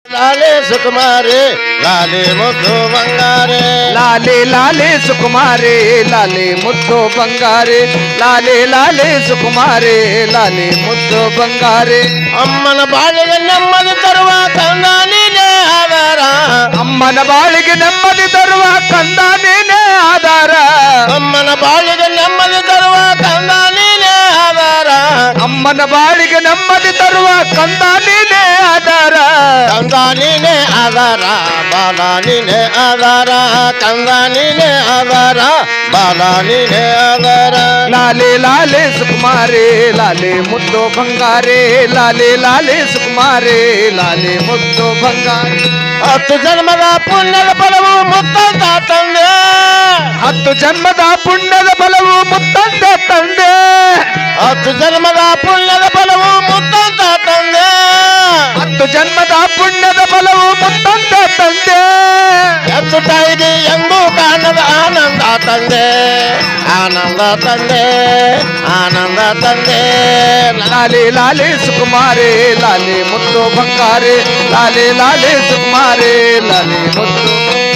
ಲಾಲೆ ಸುಕುಮಾರಿ ಲಾಲೆ ಮುದ್ದು ಬಂಗಾರೆ ಲಾಲೆ ಲಾಲೆ ಸುಕುಮಾರಿ ಲಾಲೆ ಮುದ್ದು ಬಂಗಾರೆ ಲಾಲೆ ಲಾಲೆ ಸುಕುಮಾರಿ ಲಾಲೆ ಮುದ್ದು ಬಂಗಾರೆ ಅಮ್ಮನ ಬಾಳಿಗೆ ನೆಮ್ಮದಿ ತರುವ ಕಂದ ನೀನೇ ಆಧಾರ ಅಮ್ಮನ ಬಾಳಿಗೆ ನೆಮ್ಮದಿ ತರುವ ಕಂದ ನೀನೇ ಆಧಾರ ಅಮ್ಮನ ಬಾಳಿಗೆ ನೆಮ್ಮದಿ ತರುವ ಕಂದ ನೀನೇ ಆಧಾರ ಅಮ್ಮನ ಬಾಳಿಗೆ ನೆಮ್ಮದಿ ತರುವ ಕಂದ ನೀನೇ ಆಧಾರ ಕಂದ ನೀನೇ ಆಧಾರ ಬಾಲ ನೀನೇ ಆಧಾರ ಕಂದ ನೀನೇ ಆಧಾರ ಬಾಲ ನೀನೇ ಆಧಾರ ಲಾಲೆ ಲಾಲೆ ಸುಕುಮಾರಿ ಲಾಲೆ ಮುದ್ದು ಬಂಗಾರೆ ಲಾಲೆ ಲಾಲೆ ಸುಕುಮಾರಿ ಲಾಲೆ ಮುದ್ದು ಬಂಗಾರೆ ಹತ್ತು ಜನ್ಮದ ಪುಣ್ಯದ ಫಲವು ಮುತ್ತಂತ ತಂದೆ ಹತ್ತು ಜನ್ಮದ ಪುಣ್ಯದ ಬಲವು ಮುತ್ತಂದೆ ತಂದೆ ಹತ್ತು ಜನ್ಮದ ಪುಣ್ಯದ ಫಲವು ಮುತ್ತಂತ ತಂದೆ ಹತ್ತು ಜನ್ಮದ ಪುಣ್ಯದ ಬಲವು ಮುತ್ತಂದೆ ತಂದೆ ಎತ್ತು ತಾಯಿಗೆ ಎಂದೂ ಕಾಣದ ಆನಂದ ತಂದೆ ಆನಂದ ತಂದೆ ಆನಂದ ತಂದೆ ಲಾಲೆ ಲಾಲೆ ಸುಕುಮಾರಿ ಲಾಲೆ ಮುದ್ದು ಬಂಗಾರೆ ಲಾಲೆ ಲಾಲೆ ಸುಕುಮಾರಿ ಲಾಲೆ ಮುದ್ದು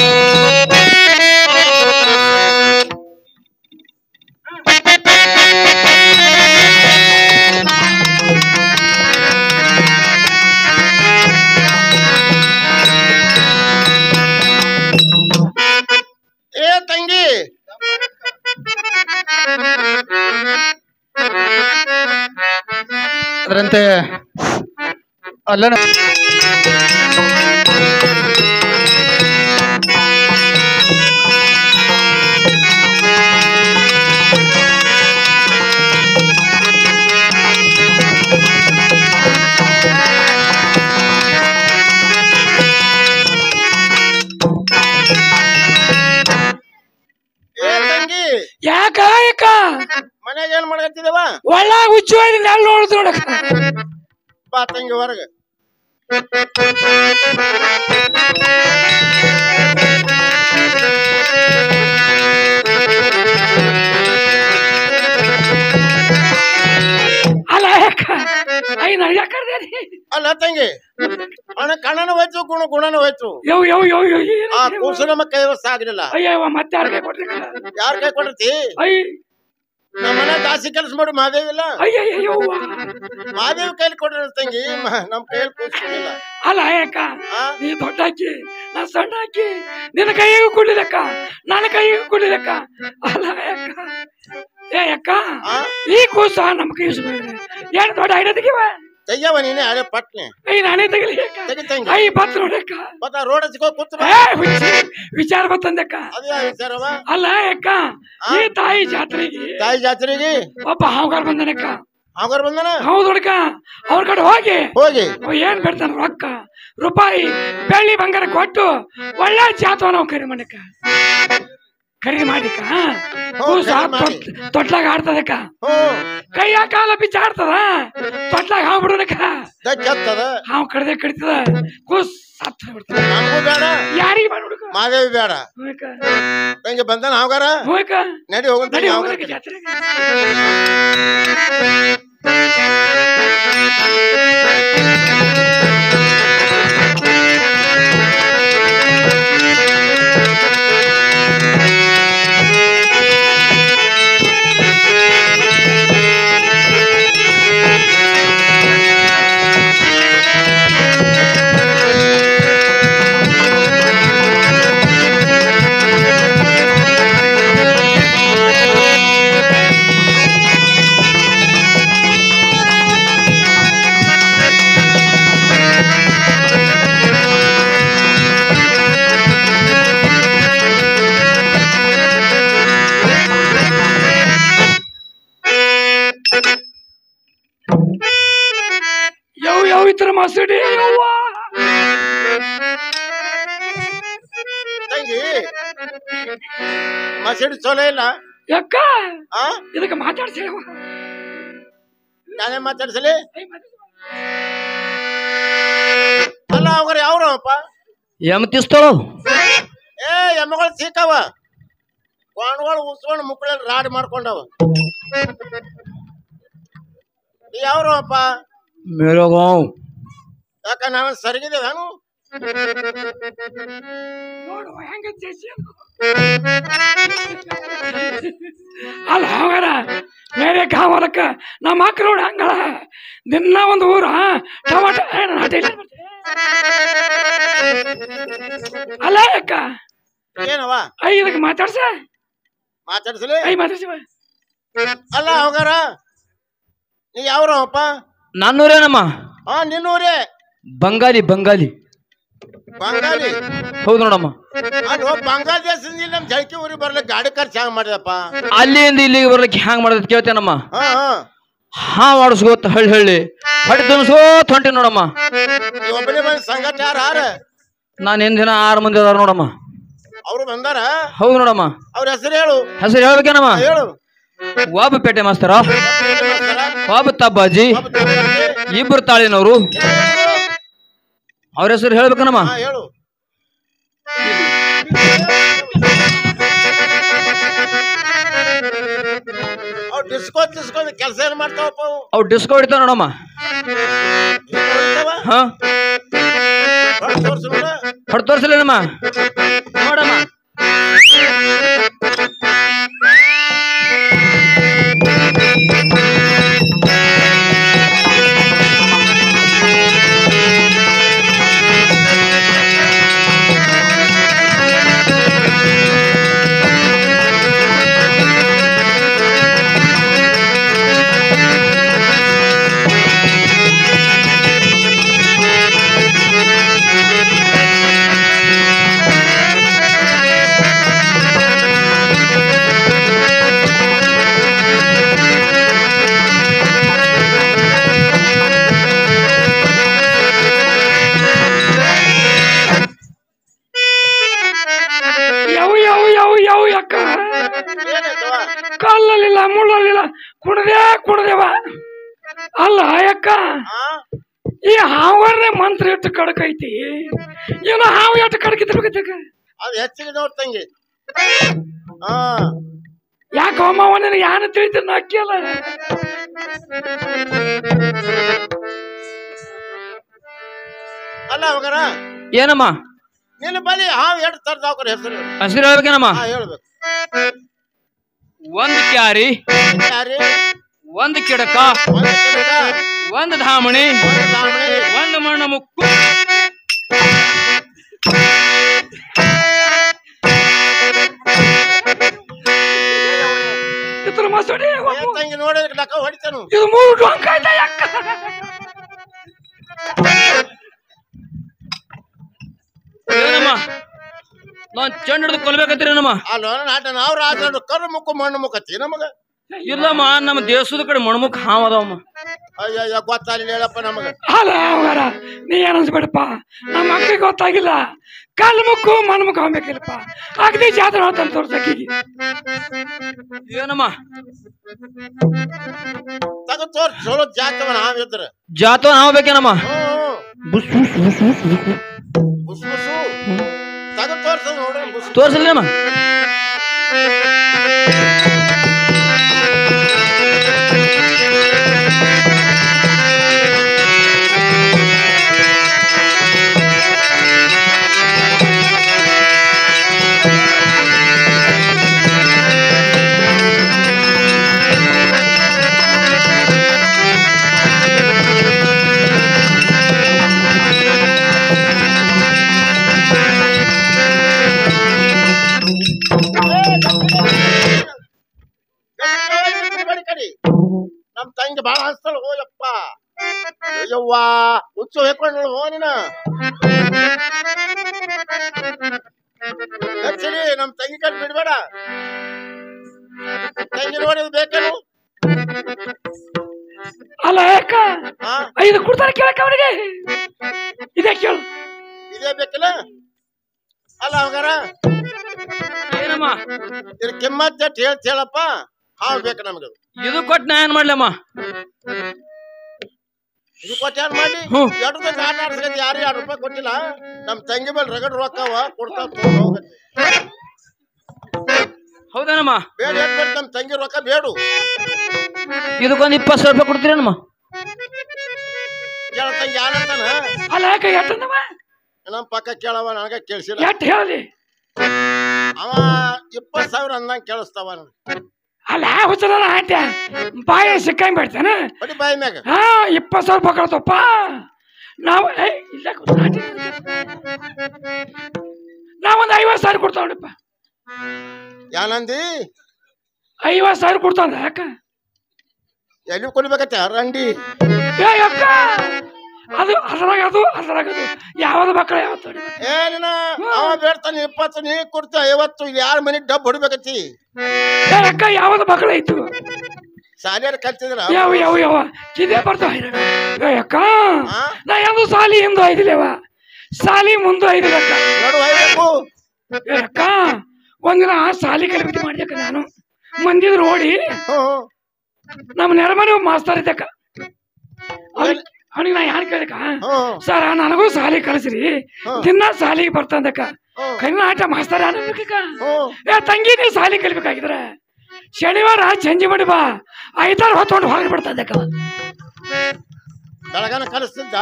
ಏ ತಂಗಿ ಅದರಂತೆ ಅಲ್ಲನ ಏ ತಂಗಿ ಯಾಕ ಯಾಕ ಮನ್ಯಾಗ ಏನ್ ಮಾಡಕತ್ತಿದವ ಒಳ್ಳಾಗ ಹುಚ್ಚುವಾಗಿ ನೆಲ್ ನೋಡ್ದು ನೋಡಕ ಬಾ ತಂಗಿ ಹೊರಗೆ ಅಲ್ಲ ಯಾಕ ಐ ನನಗೆ ಯಾಕರ್ದೇನಿ ಅಲ್ಲ ತಂಗಿ ಅಣ್ಣ ಕಣ್ಣನ ಹೋಯ್ತು ಗುಣ ಗುಣನ ಹೋಯ್ತು ಯವ್ ಯವ್ ಯವ್ ಯವ್ ಏನ್ ಆ ಕೂಸು ನಮ್ಮ ಕೈವಸ ಆಗ್ಲಿಲ್ಲ ಅಯ್ಯವ್ವ ಮತ್ತೆ ಯಾರ ಕೈ ಕೊಡ್ಲಿಕ್ಕ ಯಾರ ಕೈ ಕೊಡ್ತಿ ಅಯ್ಯ ನಮ್ಮ ಮನೆ ಜಾಸ್ತಿ ಕೆಲಸ ಮಾಡು ಮಾದೇವಿ ಇಲ್ಲ ಅಯ್ಯಯ್ಯವ್ವ ಮಾದೇವಿ ಕೈಲಿ ಕೊಡ್ರಿ ತಂಗಿ ಮ- ನಮ್ ಕೈಯಲ್ಲಿ ಕೂಸ್ಕೊಂಡಿಲ್ಲ ಅಲ್ಲ ಯಾಕ ಆ ನೀ ದೊಡ್ಡ ಹಾಕಿ ನಾ ಸಣ್ಣ ಹಾಕಿ ನಿನ್ನ ಕೈಗೂ ಕೊಡ್ಲಿಲ್ಲಕ್ಕ ನನ್ನ ಕೈಗೂ ಕೊಡ್ಲಿಲ್ಲಕ್ಕ ಅಲ್ಲ ಯಾಕ ಏ ಅಕ್ಕ ಆ ಈ ಕೂಸ ನಮ್ಮ ಕೈ ಸುಮ್ಮನೆ ಏನ್ ದೊಡ್ಡ ಐಡ ತೆಗಿವ ತೆಗ್ಯವ ನೀನೆ ಅದೇ ಪಟ್ನೆ ಐ ನಾನೇ ತೆಗಿಲಿ ಅಕ್ಕ ತೆಗಿ ತಂಗಿ ಐ ಬತ್ ನೋಡಕ್ಕ ಮತ್ತ ರೋಡ್ ಹಚ್ಕೋ ಕೂತ್ರ ಏ ಹುಚ್ಚಿ, ವಿಚಾರ ಬತ್ತಂದಕ್ಕ ಅದೇ ಯಾವ ವಿಚಾರವ ಅಲ್ಲ ಅಕ್ಕ ಈ ತಾಯಿ ಜಾತ್ರೆಗೆ ತಾಯಿ ಜಾತ್ರೆಗೆ ಒಬ್ಬ ಹಾವುಗಾರ ಬಂದನಕ್ಕ ಹಂಗಾರ ಬಂದನ ಹೌದು ಹುಡುಕ ಅವ್ರ ಕಡೆ ಹೋಗಿ ಹೋಗಿ ಅವ ಏನ್ ಬಿಡ್ತಾನ ರೊಕ್ಕ ರೂಪಾಯಿ ಬೆಳ್ಳಿ ಬಂಗಾರ ಕೊಟ್ಟು ಒಳ್ಳೆ ಜಾತವ ನಾವು ಖರೀದಿ ಮಾಡಕ್ಕ ಖರೀದಿ ಮಾಡಿಕ ಕೂಸ ಖರೀದಿ ಮಾಡಿ. ತೊಟ್- ತೊಟ್ಲಾಗ ಆಡ್ತದಕ್ಕ ಹ್ಮ್ ಕೈಯ ಕಾಲ ಬಿಚ್ಚ ಆಡ್ತದ ತೊಟ್ಲಾಗ ಹಾವು ಬಿಡೋನಕ್ಕ ದಚ್ಚತ್ತದ ಹಾವು ಕಡ್ದೆ ಕಡಿತದ ಕೂಸ್ ಸತ್ತ ಬಿಡ್ತದ ನಮಗೂ ಬೇಡ ಯಾರಿಗೆ ಮಾಡಿ ಹುಡುಕ ಮಾದೇವಿ ಬೇಡ ಹೋಯ್ಕ ತಂಗಿ ಬಂದನ ಹಂಗಾರ ಹೋಯ್ಕ ನಡಿ ಹೋಗಂತ ನಡಿ ಹೋಗ್ರಕ್ಕೆ ಜಾತ್ರೆಗೆ ಯವ್ ಯಾವ ಇತರ ಮಸಡಿ ಯವ್ವ ತಂಗಿ ಮಸೀಡಿ ಚಲೋ ಇಲ್ಲ ಯಾಕ ಆ ಇದಕ್ಕೆ ಮಾತಾಡ್ಸಿ ಯವ್ವ. ನಾನೇ ಮಾತಾಡ್ಸಲಿ ಐ ಮಾತಾಡ್ಸಿ. ಅಲ್ಲ ಅವ್ರ ಯಾವ್ರಪ್ಪ ಎಮ್ತಿಸ್ತಳು ಏ ಎಮ್ಮೆಗಳು ಸಿಕ್ಕವ ಕೊಂಡ್ಗಳು ಉಸ್ಕೊಂಡು ಮುಕ್ಕಳಲ್ಲಿ ರಾಡ್ ಮಾಡ್ಕೊಂಡವ ಯಾವ್ರಪ್ಪ ಮೇಲೋಗಾವ್ ಯಾಕ ನಾನು ಸರಿಗಿದೆ ನಾನು ನೋಡು ಹೆಂಗ ಜೇಸಿ ಅದು. ಅಲ್ಲ ಹೋಗಾರ ಬೇರೆ ಕಾವಲಕ್ಕ ನಮ್ಮ ಮಕ್ಕಳು ನೋಡಿ ಹಂಗಳ ದಿನ ಒಂದು ಊರ ಟಮಾಟ ಏ, ನನ್ನ ಹಠ ಇಲ್ಲ ಮತ್ತೆ. ಅಲ್ಲ ಅಕ್ಕ ಏನವ ಐ ಇದಕ್ಕೆ ಮಾತಾಡ್ಸ ಮಾತಾಡ್ಸಲಿ ಐ ಮಾತಾಡ್ಸಿವ ಅಲ್ಲ ಹೋಗಾರ ನೀ ಯಾವ್ರಪ್ಪ ನಾನ್ನೂರೇನಮ್ಮ ಹಾ ನಿನ್ನೂರೇ ಬಂಗಾಲಿ ಬಂಗಾಲಿ ಬಂಗಾಲಿ ಹೌದು ನೋಡಮ್ಮ ಅಲ್ವ ಬಾಂಗ್ಲಾದೇಶದಿಂದ ನಮ್ ಜಳಕಿ ಊರಿಗೆ ಬರ್ಲಿಕ್ಕೆ ಗಾಡಿ ಖರ್ಚು ಹೆಂಗ್ ಮಾಡಿದಪ್ಪ ಅಲ್ಲಿಂದ ಇಲ್ಲಿಗೆ ಬರ್ಲಿಕ್ಕೆ ಹ್ಯಾಂಗ್ ಮಾಡೋದ್ ಕೇಳ್ತೇನಮ್ಮ ಹಾ ಹಾ ಹಾ ಮಾಡಿಸ್ಕೋತ ಹಳ್ಳಿ ಹಳ್ಳಿ ಹೊಟ್ಟೆ ತುಂಬಿಸ್ಕೋತ ಹೊಂಟಿ ನೋಡಮ್ಮ ಈ ಒಬ್ಬನೇ ಬಂದ್ ಸಂಗಟ ಯಾರ ಯಾರ ನಾನು ಎಂದಿನ ಆರು ಮಂದಿ ಅದಾರ ನೋಡಮ್ಮ ಅವ್ರು ಬಂದಾರ ಹೌದು ನೋಡಮ್ಮ ಅವ್ರ ಹೆಸರು ಹೇಳು ಹೆಸರು ಹೇಳ್ಬೇಕೇನಮ್ಮ ಹಾ, ಹೇಳು ಒಬ್ಬ ಪೇಟೆ ಮಾಸ್ತರ ಏನ್ ಮಾಡ್ತಾರ? ಒಬ್ಬ ತಬ್ಬಾಜಿ ಒಬ್ಬ ತಗೊಳ್ಳಿ. ಇಬ್ಬರು ತಾಳಿನವರು ಅವ್ರ ಹೆಸರು ಹೇಳ್ಬೇಕನಮ್ಮ ಹಾ ಹೇಳು ಅವ್ ಡಿಸ್ಕೋ ಡಿಸ್ಕೋ ಕೆಲಸ ಏನ್ ಮಾಡ್ತಾವಪ್ಪ ಅವು ಅವ್ ಡಿಸ್ಕೋ ಹೊಡಿತಾವ ನೋಡಮ್ಮ ಏನ್ ಹೊಡಿತಾವ? ಹಾ ಹೊಡ್ದ್ ತೋರ್ಸು ನೋಡು. ಹೊಡ್ ತೋರ್ಸಲೇನಮ್ಮ ನೋಡಮ್ಮ ಯಾವ ಯಾವ ಯಾವ ಯಾವ ಅಕ್ಕ ಏನಾಯ್ತವ? ಕಲ್ಲಲ್ಲಿಲ್ಲ ಮುಳ್ಳಲ್ಲಿಲ್ಲ ಕುಡ್ದೇ ಕುಡ್ದೇವ ಅಲ್ಲ ಅಕ್ಕ ಆ? ಈ ಹಾವರ್ನೇ ಮಂತ್ರ ಎಷ್ಟು ಕಡಕ್ ಐತಿ ಏನೋ ಹಾವು ಎಷ್ಟು ಕಡಕಿದ್ಬೇಕಕ್ಕ ಅದ್ ಹೆಚ್ಚಿಗೆ ನೋಡ್ ತಂಗಿ ಹಾ ಯಾಕೆ ಅಮ್ಮವ ನನಗೆ ಯಾನ ತಿಳಿತ ಅಕ್ಕಿಯಲ್ಲ ಅಲ್ಲ ಹೋಗಾರ ಏನಮ್ಮ ನಿನ್ನ ಬಲಿ ಹಾವ್ ಎಷ್ಟು ತರ್ದಾವ್ರ ಹೆಸರು ಹೇಳು. ಹೆಸರು ಹೇಳ್ಬೇಕೇನಮ್ಮ ಹಾ ಹೇಳ್ಬೇಕು ಒಂದ್ ಕ್ಯಾರಿ ಯಾರಿ ಒಂದ್ ಕಿಡಕ ಒಂದು ಕಿಡಕ, ಒಂದ್ ಧಾಮಣಿ ಒಂದು ಲಾವಣಿ, ಒಂದ್ ಮಣ್ಣ ಮುಕ್ಕು ಇದ್ರ ಮಸೂಡಿ ಏನ್ ತಂಗಿ ನೋಡಿದ್ರೆ ಡಕ್ಕ ಹೊಡಿತಾನು ಇದು ಮೂರು ಡೊಂಕ ಐತೆ ಅಕ್ಕ ಏನಮ್ಮ ನಾನ್ ಚೆಂಡ್ ಹಿಡಿದು ಕೊಲ್ಬೇಕತ್ತೀರೇನಮ್ಮ ಅಲ್ಲ ನಾಟ ನಾವ್ ರಾಜ ಕರು ಮುಕ್ಕು ಮಣ್ಣು ಮುಖತಿ ನಮಗ ಇಲ್ಲಮ್ಮ ನಮ್ಮ ದೇಶದ ಕಡೆ ಮಣ್ಮುಖ ಹಾವ್ ಅದಾವಮ್ಮ ಅಯ್ಯಯ್ಯ ಗೊತ್ತಾಗಲಿಲ್ಲ ಹೇಳಪ್ಪ ನಮಗ ಅಲ್ಲ ಅವರ ನೀ ಏನ್ ಅನ್ಸ್ಬೇಡಪ್ಪ ನಮ್ಮ ಮಕ್ಕಳಿಗೆ ಗೊತ್ತಾಗಿಲ್ಲ ಕಲ್ ಮುಕ್ಕು ಮಣ್ಣು ಮುಖ ಹೋಗ್ಬೇಕಿಲ್ಲಪ್ಪ ಅಗದಿ ಜಾತ್ರೆ ಹೋಗ್ತಾನೆ ತೋರ್ಸಕ್ಕಿಗೆ ಏನಮ್ಮ ತಗ ತೋರ್ ಚಲೋ ಜಾತವ ನಾವ್ ಇದ್ರ ಜಾತವ ಹಾವ್ ಬೇಕೇನಮ್ಮ ಹ್ಮ್ ಬುಸ್ ಬುಸ್ ಬುಸ್ ಬುಸ್ ಬುಸ್. ಬುಸ್ ಬುಸು ತಗ ತೋರ್ಸ ನೋಡ್ರಿ ಬುಸ್ ತೋರ್ಸಲ್ಲೇನಮ್ಮ ಕಡಿ ಕಡಿ ನಮ್ ತಂಗಿ ಬಾಳ ಹಸ್ತಳ ಹೋಯಪ್ಪ ಅಯ್ಯವ್ವ ಹುಚ್ಚು ಹೇಳ್ಕೊಂಡು ಹೋ ನೀನ ಹಚ್ಚಿರಿ ನಮ್ ತಂಗಿ ಕಡೆ ಬಿಡ್ಬೇಡ ತಂಗಿ ನೋಡಿದ್ ಬೇಕೇನು ಅಲ್ಲ ಯಾಕ ಹಾ ಐದು ಕೊಡ್ತಾರೆ ಕೇಳಕ್ಕ ಅವನಿಗೆ ಇದೇ ಕೇಳು ಇದೇ ಬೇಕಿಲ್ಲ ಅಲ್ಲ ಅವಾಗಾರ ಏನಮ್ಮ ಇದ್ರ ಕಿಮ್ಮತ್ ಜಟ್ ಹೇಳ್ತ ಹೇಳಪ್ಪ ಹಾವ್ ಬೇಕು ನಮ್ಗೆ ಇದು ಕೊಟ್ಟು ನಾ ಏನ್ ಮಾಡ್ಲಮ್ಮ ಇದು ಕೊಟ್ಟಾನ ಮಾಡಿ ಹ್ಮ್. ಎರಡು ಆಟ ಆಡ್ಸ್ಕೊಂಡ್ ಯಾರು ಎರಡು ರೂಪಾಯಿ ಕೊಟ್ಟಿಲ್ಲ ನಮ್ ತಂಗಿ ಮೇಲೆ ರಗಡ್ ರೊಕ್ಕವ ಕೊಡ್ತಾವ ತಗೊಂಡ್ ಹೋಗತ್ತೆ ಹೌದೇನಮ್ಮ ಬೇಡ ಏನ್ ಬೇಡ ನಮ್ ತಂಗಿ ರೊಕ್ಕ ಬೇಡು ಇದಕ್ಕೊಂದು ಇಪ್ಪತ್ತು ಸಾವಿರ ರೂಪಾಯಿ ಕೊಡ್ತೀರೇನಮ್ಮ ಕೇಳ ತಂಗಿ ಯಾರಂತಾನ ಅಲ್ಲ ಯಾಕ ಎಟ್ಟಂದವ ನಮ್ಮ ಪಕ್ಕ ಕೇಳವ ನನಗ ಕೇಳಿಸಿಲ್ಲ ಎಟ್ ಹೇಳಿ ಅವ ಇಪ್ಪತ್ ಸಾವಿರ ಅಂದಂಗ ಕೇಳಿಸ್ತಾವ ನನಗೆ. ಅಲ್ಲ ಹುಚ್ಚರ ಆಯ್ತ ಬಾಯ ಸಿಕ್ಕಂಗ್ ಬಿಡ್ತಾನೆ ಬಡಿ ಬಾಯಿ ಮ್ಯಾಗ ಹಾ ಇಪ್ಪತ್ತು ಸಾವಿರ ರೂಪಾಯಿ ಕಳ್ತಪ್ಪ ನಾವು ಏ ಇಲ್ಲ ನಾವೊಂದು ಐವತ್ತು ಸಾವಿರ ಕೊಡ್ತಾವಣಪ್ಪ ಯಾನಂದಿ ಐವತ್ತು ಸಾವಿರ ಕೊಡ್ತಾವ ಯಾಕ ಎಲ್ಲಿ ಕೊಡ್ಬೇಕತ್ತೆ ರಂಡಿ ಏ ಅಕ್ಕ ಅದು ಅದ್ರಾಗ ಅದು ಅದ್ರಾಗ ಅದು ಯಾವ್ದು ಮಕ್ಕಳು ಯಾವತ್ತು ಏನಿನ ಅವ ಬೇಡ್ತಾನೆ ಇಪ್ಪತ್ತು ನೀ ಕೊಡ್ತಿ ಐವತ್ತು ಯಾರ ಮನೆ ಡಬ್ ಹೊಡಿಬೇಕತ್ತಿ ಏ ಅಕ್ಕ ಯಾವ್ದು ಮಕ್ಕಳು ಐತು ಶಾಲೆಯರ್ ಕಲ್ತಿದ್ರ ಯಾವ ಯಾವ ಯಾವ ಕಿದೆ ಬರ್ತಾವ ಏ ಅಕ್ಕ ಆ? ನಾ ಎಂದು ಸಾಲಿ ಹಿಂದು ಐದಿಲ್ಲವ ಸಾಲಿ ಮುಂದೆ ಐದಿಲ್ಲ ಅಕ್ಕ ನೋಡು ಒಯ್ಬೇಕು ಏ ಅಕ್ಕ ಒಂದಿನ ಸಾಲಿ ಕಲಿಬಿಟ್ಟು ಮಾಡ್ದಕ್ಕ ನಾನು ಮಂದಿದ್ ನೋಡಿ ಹ್ಮ್ ನಮ್ಮ ನೆರಮನೆ ಮಾಸ್ತರ್ ಇದ್ದಕ್ಕ ಅವನಿಗೆ ನಾ ಯಾರು ಕೇಳಕ್ಕ ಹ್ಮ್ ಸರ ನನಗೂ ಸಾಲಿ ಕಲಿಸ್ರಿ ಹ್ಮ್. ದಿನ ಸಾಲಿಗೆ ಬರ್ತಂದಕ್ಕ ಹ್ಮ್ ಕೈನ ಆಟ ಮಾಸ್ತರ್ ಅನ್ಬೇಕಕ್ಕ ಹ್ಮ್ ಏ ತಂಗಿ ನೀ ಸಾಲಿ ಕಲಿಬೇಕಾಗಿದ್ರ ಶನಿವಾರ ಚಂಜಿ ಮಾಡಿ ಬಾ ಐದಾರು ಹೊತ್ಕೊಂಡು ಹೊರಗೆ ಬಿಡ್ತಂದಕ್ಕ ಬೆಳಗನ ಕಲಿಸ್ತಿದ್ದ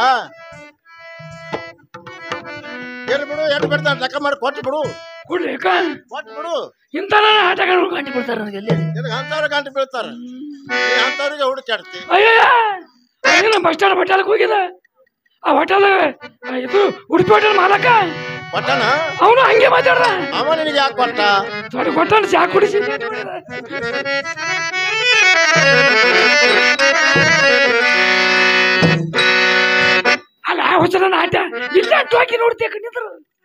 ಎಲ್ಲಿ ಬಿಡು ಎಲ್ಲಿ ಬಿಡ್ತಾನೆ ಲೆಕ್ಕ ಮಾಡಿ ಕೊಟ್ಟು ಬಿಡು ಕೊಡ್ರಿ ಅಕ್ಕ ಕೊಟ್ಟು ಬಿಡು ಇಂಥ ಆಟಗಳು ಗಂಟೆ ಬಿಡ್ತಾರ ನನಗೆ ಎಲ್ಲಿ ನಿನಗೆ ಅಂತವ್ರ ಗಂಟೆ ಬೀಳ್ತಾರ ನೀ ಅಂತವ್ರಿಗೆ ಹುಡುಕಾಡ್ತಿ ಅಯ್ಯಯ್ಯ ಅಯ್ಯೋ ಬಸ್ ಸ್ಟ್ಯಾಂಡ್ ಹೋಟೆಲ್ಗೆ ಹೋಗಿದ ಆ ಹೋಟೆಲ್ ಇದು ಉಡುಪಿ ಹೋಟೆಲ್ ಮಾಲಕ ಕೊಟ್ಟನ ಅವನು ಹಂಗೆ ಮಾತಾಡ್ದ ಅವ ನಿನಗೆ ಯಾಕೆ ಕೊಟ್ಟ ನೋಡಿ ಕೊಟ್ಟಾನ ಚಾ ಕುಡಿಸಿ ಅಲ್ಲ ಹುಚ್ಚರ ಆಟ ಇಲ್ಲ ಹಾಕಿ ನೋಡ್ತೀಯ ಕಣ್ಣಿದ್ರು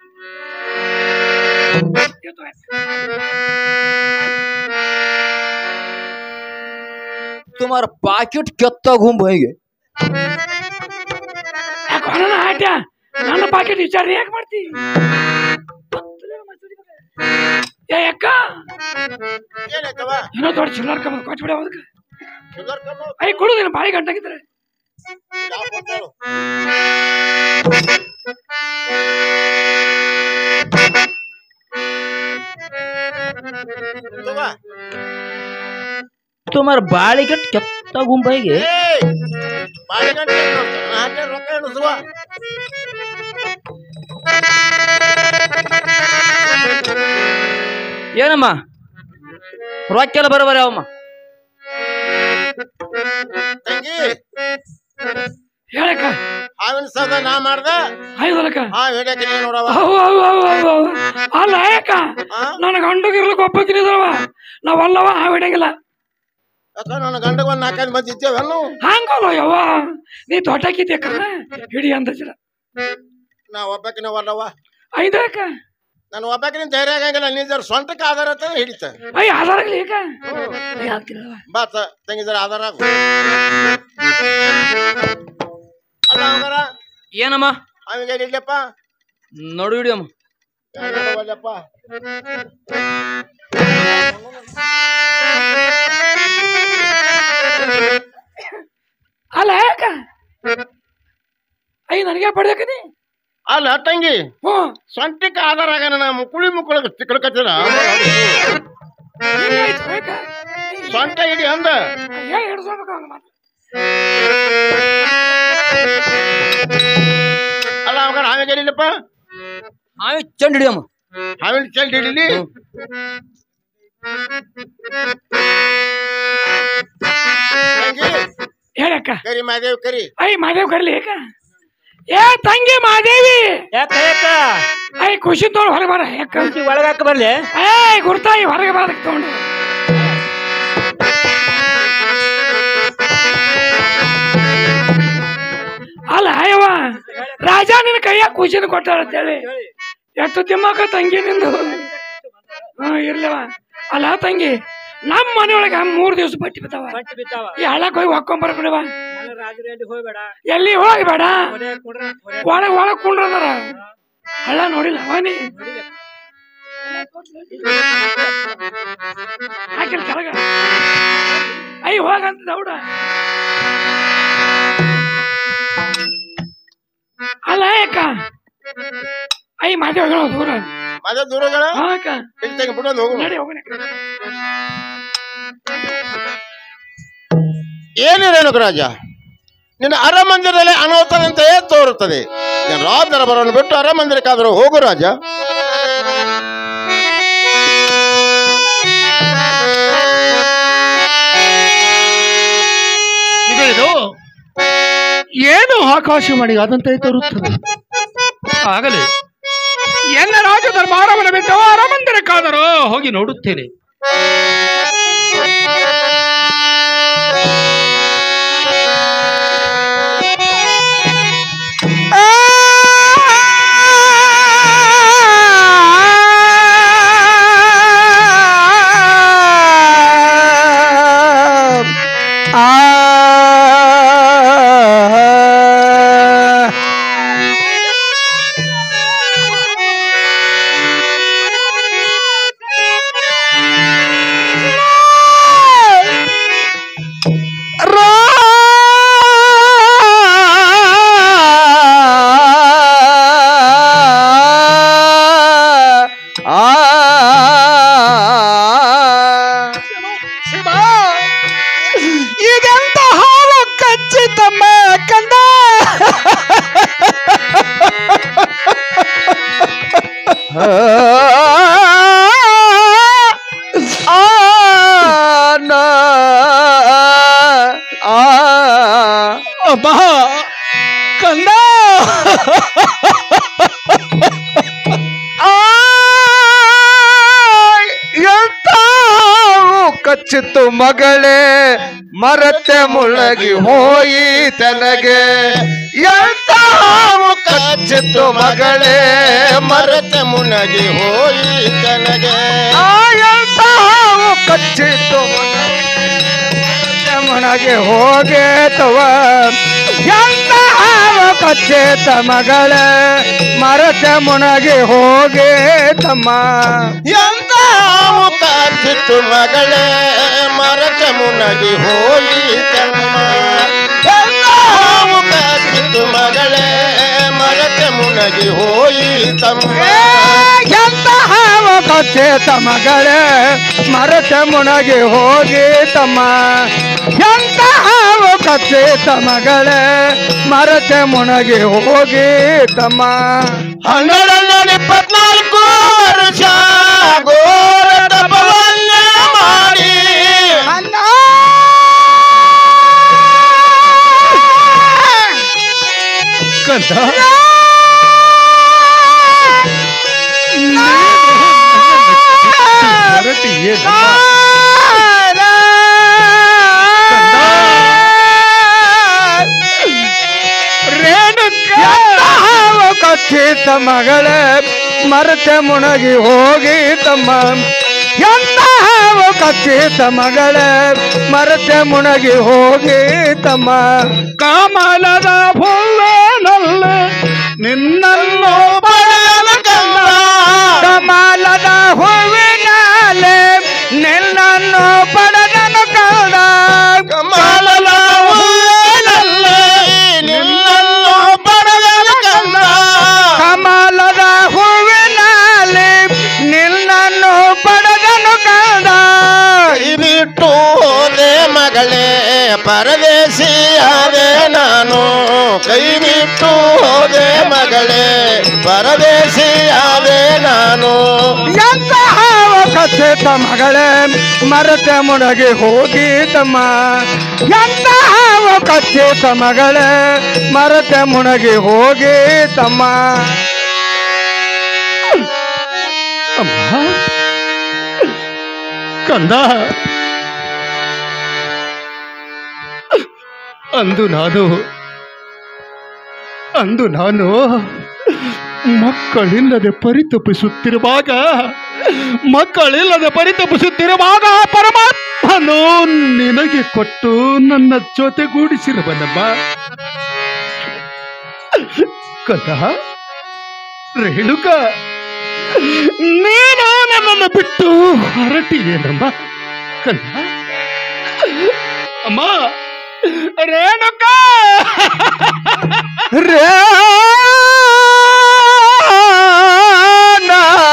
तुम्हारा पाकिट कितना घूम भाई ಕೊಡೋಣ ಆಟ ನನ್ನ ಪಾಕೆಟ್ ವಿಚಾರ ಯಾಕೆ ಮಾಡ್ತಿ ಏ ಅಕ್ಕ ಏನಾಯ್ತವ ಏನೋ ದೊಡ್ಡ ಚಿಲ್ಲರ್ ಕಮ್ಮ ಕೊಟ್ಬಿಡ ಅದಕ್ಕೆ ಶುಗರ್ ಕಮ್ಮಿ ಐ ಕೊಡು ನೀನು ಬಾಯಿ ಗಂಟಾಗಿದ್ರೆ ಯಾವ ಕೊಟ್ಟಳು? ತಗೋ. तुम्हारा बालिकेट कितना घूम भाई ಏಯ್! ಬಾಳೆಗಂಟೆ ಏನ್ ನೋಡ್ತಾನೆ? ನಾ ಹಾಕ್ಯಾನ ರೊಕ್ಕ ಎಣಿಸುವ. ಏನಮ್ಮ ರೊಕ್ಕೆಲ್ಲ ಬರೋಬರ ಅವಮ್ಮ ತಂಗಿ ಹೇಳಕ್ಕ ಹಾವಿನ ಸದ ನಾ ಮಾಡ್ದ ಐದಲಕ್ಕ ಹಾವ್ ಹಿಡಿಯಕ್ಕೆ ನೀ ನೋಡವ ಅವು ಅವು ಅವು ಅವು ಅವು. ಅಲ್ಲ ಯಾಕ ಆ? ನನ್ನ ಗಂಡಗಿರ್ಲಿಕ್ಕೆ ಒಬ್ಬಕ್ಕಿನಿದವ ನಾವಲ್ಲವ ಆ ಹಿಡಿಯಂಗಿಲ್ಲ ಯಾಕ ನನ್ನ ಗಂಡಗ ಒಂದ್ ನಾಲ್ಕೈದು ಮಂದಿ ಇದ್ದೇವನು ಹಂಗಲ್ಲ ಯವ್ವ ನೀ ದೊಡ್ಡಕ್ಕಿದ್ಯಕ್ಕ ಹಿಡಿ ಅಂದಜಿರ ನಾ ಒಬ್ಬಕಿನ ಒಲ್ಲವ ಐದು ಯಾಕ ನಾನು ಒಬ್ಬಕಿನ ಧೈರ್ಯ ಆಗಂಗಿಲ್ಲ ನೀ ಜರ ಸ್ವಂತಕ್ಕೆ ಆಧಾರ ಅಂತ ಹಿಡಿತ ಅಯ್ಯ ಆಧಾರಾಗ್ಲಿ ಯಾಕ ಅಯ್ಯ ಹಾಕ್ತಿರವ ಬಾ ತ- ತಂಗಿ ಜರ ಆಧಾರ ಆಗು ಅಲ್ಲ ಹಂಗಾರ ಏನಮ್ಮ ಅವಿಗೆ ಇಡ್ಲಪ್ಪ ನೋಡು ಹಿಡಿ ಅಮ್ಮ ಒಲ್ಲಪ್ಪ ಅಲ್ಲ ಯಾಕ ಅಯ್ಯ ನನಗೆ ಪಡ್ಬೇಕನಿ ಅಲ್ಲ ತಂಗಿ ಹ್ಞೂ ಸ್ವಂತಕ್ಕೆ ಆಧಾರ ಆಗ ನಾ ಮುಕುಳಿ ಮುಕ್ಕಳ ತಿಳ್ಕತ್ತಿರ ಹಿಂಗಾಯ್ತು ಯಾಕ ಸ್ವಂತ ಹಿಡಿ ಅಂದ ಅಯ್ಯ ಹಿಡ್ಸ್ಕೊಬೇಕು ಹಂಗ ಮಾತ್ರ ಅಲ್ಲ ಹಂಗಾರ ಹಾವಿಗೆ ಹಿಡಿಲಪ್ಪ ಆಮೇಲೆ ಚಂಡ್ ಹಿಡಿ ಅಮ್ಮ ಹಾವಿನ ಚೆಂಡ್ ಹಿಡಿಲಿ ತಂಗಿ ಹೇಳಕ್ಕ ಕರಿ ಮಾದೇವ್ ಕರಿ ಅಯ್ಯ ಮಾದೇವ್ ಕರ್ಲಿ ಯಾಕ ಏ ತಂಗಿ ಮಾದೇವಿ ಯಾಕ ಯಾಕ ಅಯ್ಯ ಖುಷಿ ತೋಳು ಹೊರಗೆ ಬಾರ ಯಾಕ ಒಳಗೆ ಹಾಕ ಬರ್ಲಿ ಏಯ್ ಗುರ್ತಾಯಿ ಹೊರಗೆ ಬಾರದಕ್ಕೆ ತಗೊಂಡು ಅಲ್ಲ ಅಯ್ಯವ್ವ ರಾಜ ನಿನ್ನ ಕೈಯಾಗ ಖುಷಿನ ಕೊಟ್ಟಾರ ಅಂತೇಳಿ ಎಷ್ಟು ತಿಮ್ಮಕ ತಂಗಿ ನಿಂದು ಹಾ ಇರ್ಲವ ಅಲ್ಲ ತಂಗಿ ನಮ್ಮ ಮನೆಯೊಳಗ ಮೂರ್ ದಿವಸ ಬಟ್ಟಿ ಬಿದ್ದಾವ ಈ ಹಳ್ಳಕ್ ಹೋಗಿ ಹೊಕ್ಕೊಂಬರ್ಬಿಡವ ಎಲ್ಲಿ ಹೋಗಿ ಬೇಡ ಒಳಗ್ ಒಳಗ್ ಕುಂಡ್ರದಾರ ಹಳ್ಳ ನೋಡಿಲ್ಲ ಅವನಿ ಹಾಕಿಲ್ ಕೆಳಗ ಅಯ್ಯ ಹೋಗಂತ ದೌಡ ಅಲ್ಲ ಅಕ್ಕ ಅಯ್ಯ ಮಾತೆ ಹೋಗೋಣ ದೂರ ಮಾದೇವ್ ದೂರಗಳ ಹಾ ಅಕ್ಕ ಇಲ್ಲಿ ತಂಗಿ ಬಿಡೋದು ಹೋಗು ನಡಿ ಹೋಗೋಣ ಅಕ್ಕ. ಏನು ರೇಣುಕರಾಜ ನಿನ್ನ ಅರಮಂದಿರದಲ್ಲಿ ಅನಾಹುತದಂತೆಯೇ ತೋರುತ್ತದೆ ರಾಜರ ಬರವನ್ನು ಬಿಟ್ಟು ಅರಮಂದಿರಕ್ಕಾದರೂ ಹೋಗು ರಾಜ ಇದೇನು ಏನು ಆಕಾಶವಾಣಿ ಆದಂತೆ ತರುತ್ತದೆ ಆಗಲೇ ಎನ್ನ ರಾಜ ದರ್ಬಾರವನ್ನು ಬಿಟ್ಟು ಅರಮಂದಿರಕ್ಕಾದರೂ ಹೋಗಿ ನೋಡುತ್ತೇನೆ ಇದೆಂತ ಹಾವು ಖಚಿತಮ್ಮ ಕಂದ ಆ, ನಾ, ಆ, ಅಮ್ಮ ಕಂದ ಆ, ಎಂತ ಹಾವು ಕಚ್ಚಿತು ಮಗಳೇ ಮರತೆ ಮುಳಗಿ ಹೋಯಿ ತನಗೆ ಎಂತ ಹಾವು ಕಚ್ಚಿತು ಮಗಳೇ ಮರತೆ ಮುನಗಿ ಹೋಯಿ ತನಗೆ ಆ ಎಂತ ಹಾವು ಕಚ್ಚಿತು ಮುನಗೆ ಹೋಗೆ ತವ ಎಂತ ಹಾವು ಕಚ್ಚಿತ ಮಗಳೇ ಮರತೆ ಮುನಗೆ ಹೋಗೆ ತಮ್ಮ ಎಂತ ಕಾಚಿತ್ತು ಮಗಳೇ ಮರತೆ ಮುನಗಿ ಹೋಯಿ ತಮ್ಮ ಎಂತ ಕಾಚಿತ್ತು ಮಗಳೇ ಮರತೆ ಮುನಗಿ ಹೋಯಿ ತಮ್ಮ ಎಂತ ಹಾವ ಕಥೆ ತಮಗಳೇ ಮರತ ಮುನಗೆ ಹೋಗಿ ತಮ್ಮ ಎಂತ ಹಾವ ಕಥೆ ತಮಗಳೇ ಮರತ ಮುನಗೆ ಹೋಗಿ ತಮ್ಮ ಹನ್ನೆರಡು ಇಪ್ಪತ್ನಾಲ್ಕು ವರ್ಷ ಘೋರ ತಪವನ್ನ ಮಾಡಿ ಕಂದ ಹೊರಟಿ ಏನಮ್ಮ? ಕಥಿತ ಮಗಳೇ ಮರತೆ ಮುಣಗಿ ಹೋಗಿ ತಮ್ಮ ಎಂತ ಹಾವು ಕಥಿತ ಮಗಳೇ ಮರತೆ ಮುಣಗಿ ಹೋಗಿ ತಮ್ಮ ಕಮಲದ ಫುಲ್ಲನಲ್ಲಿ ನಿನ್ನನ್ನು ಪಡೆಯಲು ಕಂದ ಕಮಲದ ಹೂವಿನಲ್ಲಿ ನಿನ್ನನ್ನು ಪಡೆದನು ಕಂದ ಕಮಲದ ಹೂವಿನಲ್ಲಿ ನಿನ್ನನ್ನು ಪಡೆದನು ಕಂದ. ಕಮಲದ ಹೂವಿನಲ್ಲಿ ನಿನ್ನನ್ನು ಪಡೆದನು ಕಂದ ಕೈ ಬಿಟ್ಟು ಹೋದೆ ಮಗಳೇ ಪರದೇಶಿಯಾದೆ ನಾನು ಕೈ ಬಿಟ್ಟು ಹೋದೆ ಮಗಳೇ ಪರದೇಶಿಯಾದೆ ನಾನು ಎಂತ ಹಾವ ಕಥಿತ ಮಗಳೇ ಮರತೆ ಮುಣಗಿ ಹೋಗಿ ತಮ್ಮ ಎಂತ ಹಾವ ಕಥಿತ ಮಗಳೇ ಮರತೆ ಮುಣಗಿ ಹೋಗಿ ತಮ್ಮ ಅಮ್ಮ ಕಂದ ಅಂದು ನಾನು ಅಂದು ನಾನು ಮಕ್ಕಳಿಲ್ಲದೆ ಪರಿತಪಿಸುತ್ತಿರುವಾಗ ಮಕ್ಕಳಿಲ್ಲದೆ ಪರಿತಪಿಸುತ್ತಿರುವಾಗ ಪರಮಾತ್ಮನು ನಿನಗೆ ಕೊಟ್ಟು ನನ್ನ ಜೊತೆಗೂಡಿಸಿರುವನಮ್ಮ ಕಂದ ರೇಣುಕ ನೀನು ನನ್ನನ್ನು ಬಿಟ್ಟು ಹೊರಟಿಯೇನಮ್ಮ ಕಂದ ಅಮ್ಮ ರೇಣುಕ ರೇನ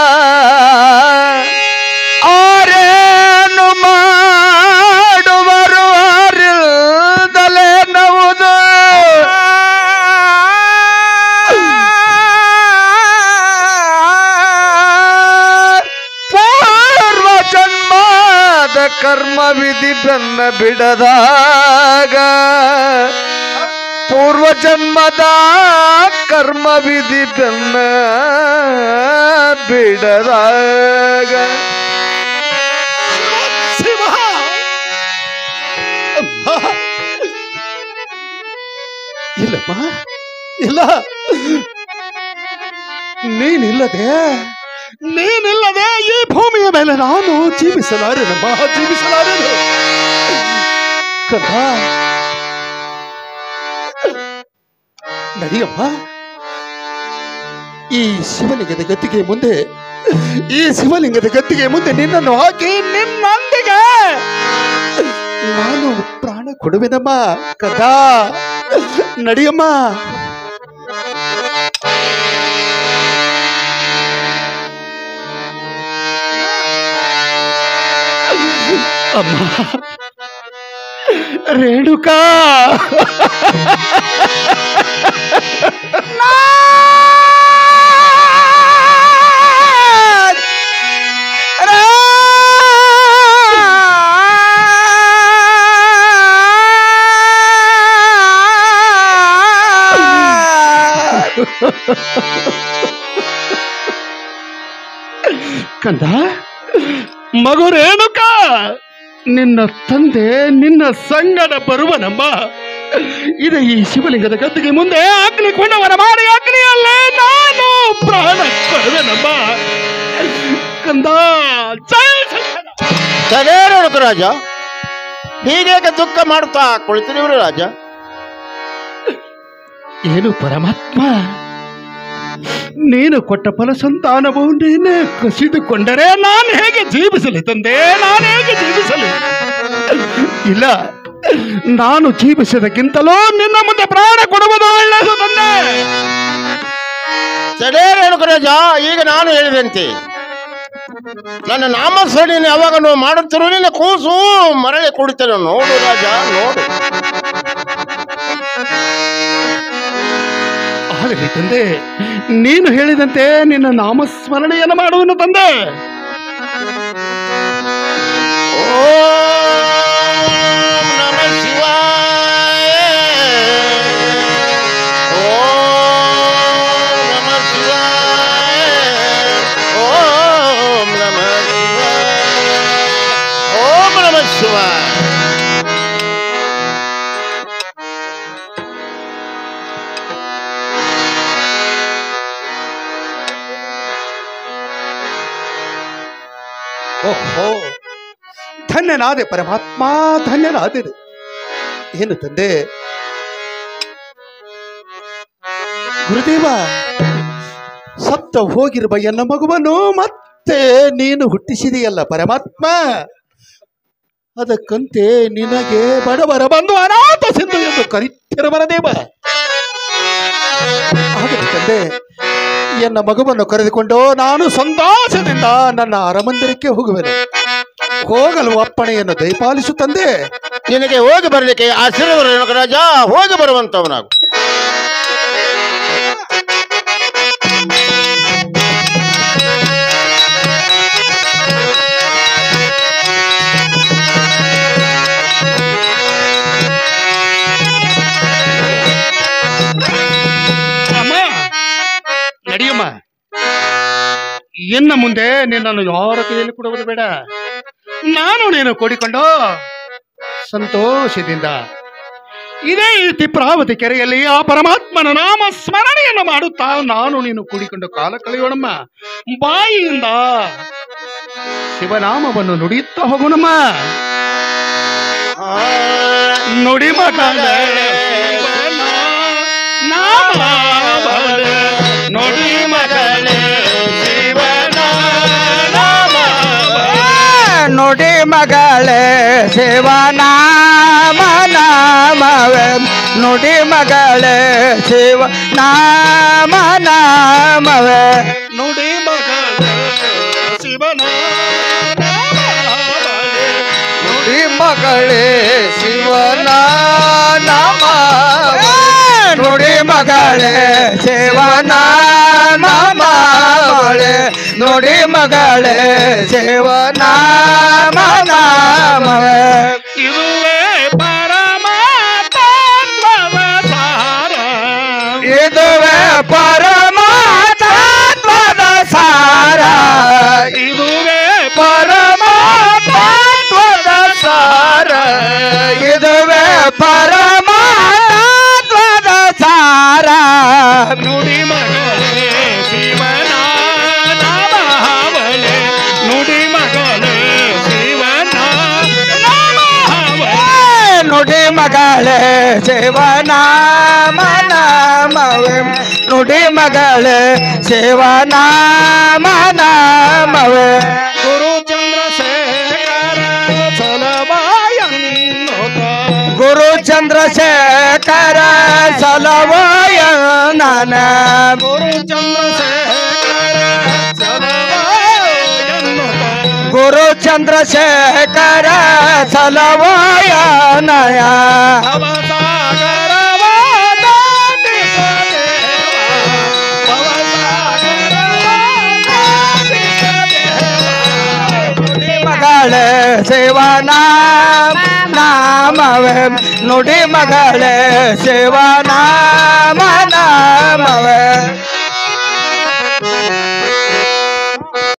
ಆರೇನು ಮಾಡುವರು ಅರಿಲ್ದಲೇ ನವುದು ಕರ್ಮ ವಿಧಿ ಬೆನ್ನ ಬಿಡದಾಗ ಪೂರ್ವ ಜನ್ಮದ ಕರ್ಮ ವಿಧಿ ಬೆನ್ನ ಬಿಡದಾಗ ಶಿವ ಅಮ್ಮ. ಇಲ್ಲಮ್ಮ ಇಲ್ಲ ನೀನಿಲ್ಲದೆ ನೀನಿಲ್ಲದೆ ಈ ಭೂಮಿಯ ಮೇಲೆ ನಾನು ಜೀವಿಸಲಾರೆನಮ್ಮ ಜೀವಿಸಲಾರೆನು ಕಂದ ನಡಿಯಮ್ಮ ಈ ಶಿವಲಿಂಗದ ಗತ್ತಿಗೆ ಮುಂದೆ ಈ ಶಿವಲಿಂಗದ ಗತ್ತಿಗೆ ಮುಂದೆ ನಿನ್ನನ್ನು ಹಾಕಿ ನಿನ್ನೊಂದಿಗೆ ನಾನು ಪ್ರಾಣ ಕೊಡುವೆನಮ್ಮ ಕದಾ ನಡಿಯಮ್ಮ ಅಮ್ಮ ರೇಣುಕಾ ಕಂದ ಮಗು ರೇಣುಕ ನಿನ್ನ ತಂದೆ ನಿನ್ನ ಸಂಗಡ ಬರುವನಮ್ಮ ಇದು ಈ ಶಿವಲಿಂಗದ ಗದ್ದಿಗೆ ಮುಂದೆ ಅಗ್ನಿ ಕೊಂಡವರ ಮಾಡಿ ಅಗ್ನಿಯಲ್ಲೇ ನಾನು ಪ್ರಾಣ ಕೊಡುವೆನಮ್ಮ ಕಂದ ಜೈ ಶಂಕರ. ಸದೇನು ರಾಜ ಹೀಗೇಕೆ ದುಃಖ ಮಾಡುತ್ತಾ ಕುಳಿತಿರುವರು ರಾಜ ಏನು ಪರಮಾತ್ಮ ನೀನು ಕೊಟ್ಟ ಫಲ ಸಂತಾನವು ನೀನೇ ಕಸಿದುಕೊಂಡರೆ ನಾನು ಹೇಗೆ ಜೀವಿಸಲಿ ತಂದೆ ನಾನು ಹೇಗೆ ಜೀವಿಸಲಿ ಇಲ್ಲ ನಾನು ಜೀವಿಸೋದಕ್ಕಿಂತಲೂ ನಿನ್ನ ಮುಂದೆ ಪ್ರಾಣ ಕೊಡುವುದು ಒಳ್ಳೆಯದು ತಂದೆ ಸಡೇರೇಣು ರಾಜ ಈಗ ನಾನು ಹೇಳಿದಂತೆ ನನ್ನ ನಾಮಸ್ಮರಣೆಯನ್ನು ಯಾವಾಗ ನೀವು ಮಾಡುತ್ತಿರೋ ನಿನ್ನ ಕೂಸು ಮರಳಿ ಕುಡಿತೇನೆ ನೋಡು ರಾಜ ನೋಡು ಆಗಲಿ ತಂದೆ ನೀನು ಹೇಳಿದಂತೆ ನಿನ್ನ ನಾಮಸ್ಮರಣೆಯನ್ನು ಮಾಡುವನು ತಂದೆ ಓಂ ನಮಃ ಶಿವಾಯ ಓಂ ನಮಃ ಶಿವಾಯ ಓಂ ನಮಃ ಶಿವಾಯ ಓಂ ನಮಃ ಶಿವಾಯ ಓಹೋ ಧನ್ಯನಾದೆ ಪರಮಾತ್ಮ ಧನ್ಯನಾದೆ ಏನು ತಂದೆ ಗುರುದೇವ ಸತ್ತ ಹೋಗಿರುವ ಎನ್ನ ಮಗುವನ್ನು ಮತ್ತೆ ನೀನು ಹುಟ್ಟಿಸಿದೆಯಲ್ಲ ಪರಮಾತ್ಮ ಅದಕ್ಕಂತೆ ನಿನಗೆ ಬಡವರ ಬಂದು ಅನಾಥ ಸಿಂಧು ಎಂದು ಕರೀತಿರುವರ ದೇವ ಆಗಲಿ ತಂದೆ ಎನ್ನ ಮಗುವನ್ನು ಕರೆದುಕೊಂಡು ನಾನು ಸಂತೋಷದಿಂದ ನನ್ನ ಅರಮಂದಿರಕ್ಕೆ ಹೋಗುವೆನು ಹೋಗಲು ಅಪ್ಪಣೆಯನ್ನು ದಯಪಾಲಿಸು ತಂದೆ ನಿನಗೆ ಹೋಗಿ ಬರಲಿಕ್ಕೆ ಆಶೀರ್ವಾದ ರಾಜ ಹೋಗಿ ಬರುವಂತವನಾಗು ಅಮ್ಮ ನಡಿಯಮ್ಮ ಇನ್ನು ಮುಂದೆ ನಿನ್ನನ್ನು ಯಾರ ಕೈಯಲ್ಲಿ ಕೊಡುವುದು ಬೇಡ ನಾನು ನೀನು ಕೂಡಿಕೊಂಡು ಸಂತೋಷದಿಂದ ಇದೇ ಈ ತಿಪ್ರಾವತಿ ಕೆರೆಯಲ್ಲಿ ಆ ಪರಮಾತ್ಮನ ನಾಮ ಸ್ಮರಣೆಯನ್ನು ಮಾಡುತ್ತಾ ನಾನು ನೀನು ಕೂಡಿಕೊಂಡು ಕಾಲ ಕಳೆಯೋಣಮ್ಮ ಬಾಯಿಯಿಂದ ಶಿವನಾಮವನ್ನು ನುಡಿಯುತ್ತಾ ಹೋಗೋಣಮ್ಮ ನುಡಿ ಮಗಳೇ ಶಿವನ ನಾಮವಳೆ. ನುಡಿ ಮಗಳೇ ಶಿವನ ನಾಮವಳೆ. ನುಡಿ ಮಗಳೇ ಶಿವನಾಮ ನಾಮವೇ ನುಡಿ ಮಗಳೇ ಶಿವ ನಾಮ ನಾಮವೇ ನುಡಿ ಮಗಳೇ ಶಿವನ ನಾಮವಳೆ. ನುಡಿ ಮಗಳೇ ಶಿವನ ನಾಮ ನುಡಿ ಮಗಳೇ ಶಿವನ ನಾಮವಳೆ ನುಡಿ ಮಗಳೇ ಶಿವನ ನಾಮ ನಾಮವೇ ಇದುವೇ ಪರಮಾತ್ಮದ ಸಾರ ಇದುವೇ ಪರಮಾತ್ಮದ ಸಾರ ಇದುವೇ ಪರಮಾತ್ಮದ ಸಾರ ಇದುವೇ ಪರಮಾತ್ಮದ ಸಾರ ನುಡಿ ಮಗಳೇ ಶಿವನ ನಾಮವಲೆ ನುಡಿ ಮಗಳೇ ಶಿವನ ನಾಮವಲೆ ನುಡಿ ಮಗಳೇ ಶಿವನಾಮ ನಾಮವೇ ನುಡಿ ಮಗಳೇ ಶಿವನಾಮ ನಾಮವೇ ಗುರು ಚಂದ್ರಶೇಖರ ಸಲವಾಯನ್ನೋತ ಗುರು ಚಂದ್ರಶೇಖರ ಸಲವಯ ನನ ಗುರು ಚಂದ್ರಶೇಖರ ಸಲವಾಯನ್ನೋತ ಗುರು ಚಂದ್ರಶೇಖರ ಸಲವಯ ನಯ ಭವಸಾಗರವಾದ ದಿಸದೇವ ಭವಸಾಗರವಾದ ದಿಸದೇವ ಮಗಳೇ ಶಿವನಾಮ ನಾಮವೇ ನುಡಿ ಮಗಳೇ ಶಿವನಾಮ ನಾಮವೇ